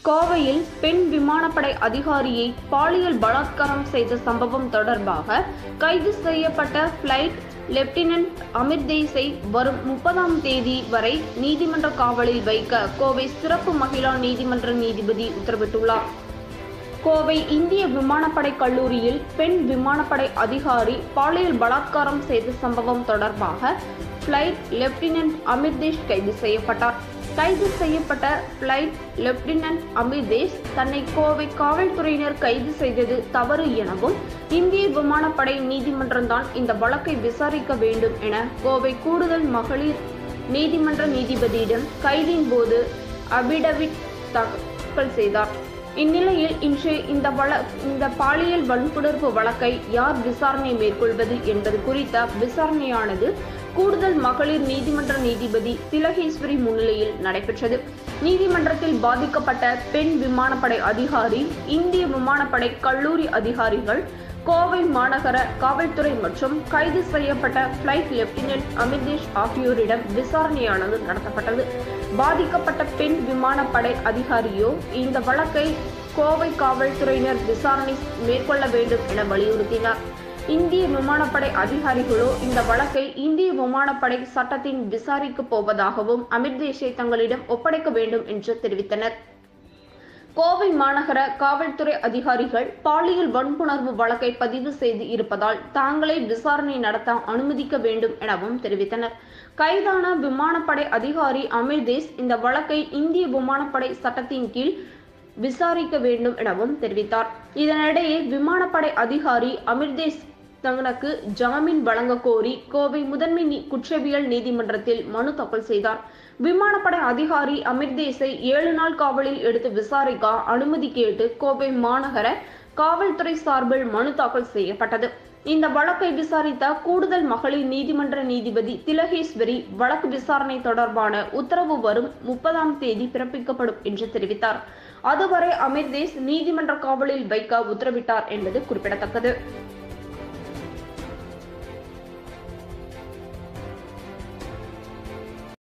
கோவையில் பெண் விமானப்படை அதிகாரியை பாலியல் பலாத்காரம் செய்த சம்பவம் தொடர்பாக கைது செய்யப்பட்ட பிளைட் லெப்டினன்ட் அமிர்தேஸை வரும் முப்பதாம் தேதி வரை நீதிமன்ற காவலில் வைக்க கோவை சிறப்பு மகிழா நீதிமன்ற நீதிபதி உத்தரவிட்டுள்ளார் கோவை இந்திய விமானப்படை கல்லூரியில் பெண் விமானப்படை அதிகாரி பாலியல் பலாத்காரம் செய்த சம்பவம் தொடர்பாக பிளைட் லெப்டினன்ட் அமிர்தேஷ் கைது செய்யப்பட்டார் கைது செய்யப்பட்ட பிளைட் லெப்டினன்ட் அமிர்தேஷ் தன்னை கோவை காவல்துறையினர் கைது செய்தது தவறு எனவும் இந்திய விமானப்படை நீதிமன்றம்தான் இந்த வழக்கை விசாரிக்க வேண்டும் என கோவை கூடுதல் மகளிர் நீதிமன்ற நீதிபதியிடம் கைதின் போது அபிடவிட் தாக்கல் செய்தார் இந்நிலையில் இன்று இந்த வழ இந்த பாலியல் வன்புணர்வு வழக்கை யார் விசாரணை மேற்கொள்வது என்பது குறித்த விசாரணையானது கூடுதல் மகளிர் நீதிமன்ற நீதிபதி திலகேஸ்வரி முன்னிலையில் நடைபெற்றது நீதிமன்றத்தில் பாதிக்கப்பட்ட பெண் விமானப்படை அதிகாரி இந்திய விமானப்படை கல்லூரி அதிகாரிகள் கோவை மாநகர காவல்துறை மற்றும் கைது செய்யப்பட்ட பிளைட் லெப்டினன்ட் அமிர்தேஷ் ஆகியோரிடம் விசாரணையானது நடத்தப்பட்டது பாதிக்கப்பட்ட பெண் விமானப்படை அதிகாரியோ இந்த வழக்கை கோவை காவல்துறையினர் விசாரணை மேற்கொள்ள வேண்டும் என வலியுறுத்தினார் இந்திய விமானப்படை அதிகாரிகளோ இந்த வழக்கை இந்திய விமானப்படை சட்டத்தின் விசாரிக்க போவதாகவும் அமிர்தேஷை தங்களிடம் ஒப்படைக்க வேண்டும் என்று தெரிவித்தனர் கோவை மாநகர காவல்துறை அதிகாரிகள் பாலியல் வன்புணர்வு வழக்கை பதிவு செய்து இருப்பதால் தாங்களே விசாரணை நடத்த அனுமதிக்க வேண்டும் எனவும் தெரிவித்தனர் கைதான விமானப்படை அதிகாரி அமிர்தேஷ் இந்த வழக்கை இந்திய விமானப்படை சட்டத்தின் கீழ் விசாரிக்க வேண்டும் எனவும் தெரிவித்தார் இதனிடையே விமானப்படை அதிகாரி அமிர்தேஷ் தனக்கு ஜாமீன் வழங்க கோரி கோவை முதன்மை நீ- குற்றவியல் நீதிமன்றத்தில் மனு தாக்கல் செய்தார் விமானப்படை அதிகாரி அமிர்தேஷை ஏழு நாள் காவலில் எடுத்து விசாரிக்க அனுமதி கேட்டு கோவை மாநகர காவல்துறை சார்பில் மனு தாக்கல் செய்யப்பட்டது இந்த வழக்கை விசாரித்த கூடுதல் மகளிர் நீதிமன்ற நீதிபதி திலகேஸ்வரி வழக்கு விசாரணை தொடர்பான உத்தரவு வரும் முப்பதாம் தேதி பிறப்பிக்கப்படும் என்று தெரிவித்தார் அதுவரை அமிர்தேஷ் நீதிமன்ற காவலில் வைக்க உத்தரவிட்டார் என்பது குறிப்பிடத்தக்கது